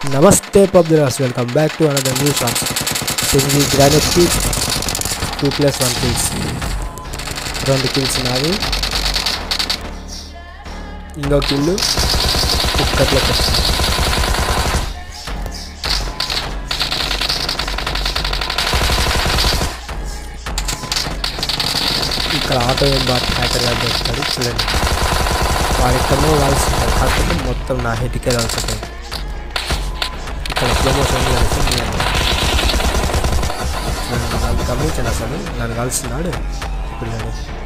నమస్తే పబ్లిరాస్ welcome back to another new shop సింగి grenade kills two plus one kills రెండు కిల్స్ నావి ఇంకో కిల్లు కుక్కట్లోకి వస్తుంది ఇక్కడ ఆటో ఏం బాగా హ్యాకర్ గారు వస్తాడు చూడండి వాడు ఎక్కడో వాల్సింటాడు కాకపోతే మొత్తం నా హెడ్కే వాల్సింటాడు ఇక్కడ స్లో మోషన్ నన్ను గమనించాను అసలు నన్ను కలుస్తున్నాడు ఇప్పుడు నేను